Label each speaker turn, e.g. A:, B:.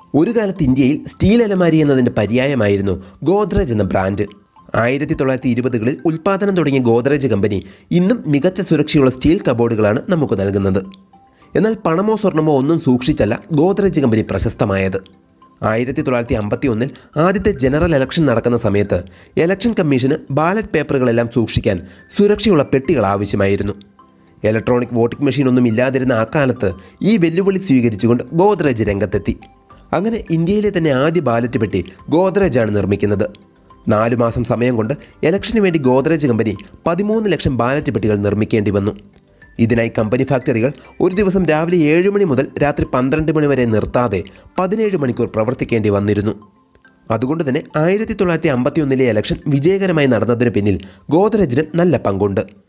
A: ഒരു കാലത്ത് ഇന്ത്യയിൽ സ്റ്റീൽ അലമാരി എന്നതിൻ്റെ പര്യായമായിരുന്നു ഗോദ്രേജ് എന്ന ബ്രാൻഡ് ആയിരത്തി തൊള്ളായിരത്തി ഇരുപതുകളിൽ ഉൽപ്പാദനം തുടങ്ങിയ ഗോദ്രേജ് കമ്പനി ഇന്നും മികച്ച സുരക്ഷയുള്ള സ്റ്റീൽ കബോർഡുകളാണ് നമുക്ക് നൽകുന്നത് എന്നാൽ പണമോ സ്വർണമോ ഒന്നും സൂക്ഷിച്ചല്ല ഗോദ്രേജ് കമ്പനി പ്രശസ്തമായത് ആയിരത്തി തൊള്ളായിരത്തി അമ്പത്തി ഒന്നിൽ ആദ്യത്തെ ജനറൽ ഇലക്ഷൻ നടക്കുന്ന സമയത്ത് ഇലക്ഷൻ കമ്മീഷന് ബാലറ്റ് പേപ്പറുകളെല്ലാം സൂക്ഷിക്കാൻ സുരക്ഷയുള്ള പെട്ടികൾ ആവശ്യമായിരുന്നു ഇലക്ട്രോണിക് വോട്ടിംഗ് മെഷീൻ ഒന്നും ഇല്ലാതിരുന്ന ആ കാലത്ത് ഈ വെല്ലുവിളി സ്വീകരിച്ചുകൊണ്ട് ഗോദ്രേജ് രംഗത്തെത്തി അങ്ങനെ ഇന്ത്യയിലെ തന്നെ ആദ്യ ബാലറ്റ് പെട്ടി ഗോദ്രേജാണ് നിർമ്മിക്കുന്നത് നാലു മാസം സമയം കൊണ്ട് ഇലക്ഷന് വേണ്ടി ഗോദ്രേജ് കമ്പനി പതിമൂന്ന് ലക്ഷം ബാലറ്റ് പെട്ടികൾ നിർമ്മിക്കേണ്ടി വന്നു ഇതിനായി കമ്പനി ഫാക്ടറികൾ ഒരു ദിവസം രാവിലെ ഏഴ് മണി മുതൽ രാത്രി പന്ത്രണ്ട് മണി വരെ നിർത്താതെ പതിനേഴ് മണിക്കൂർ പ്രവർത്തിക്കേണ്ടി വന്നിരുന്നു അതുകൊണ്ട് തന്നെ ആയിരത്തി തൊള്ളായിരത്തി അമ്പത്തി ഒന്നിലെ ഇലക്ഷൻ വിജയകരമായി നടന്നതിന് പിന്നിൽ ഗോദ്രേജിന് നല്ല പങ്കുണ്ട്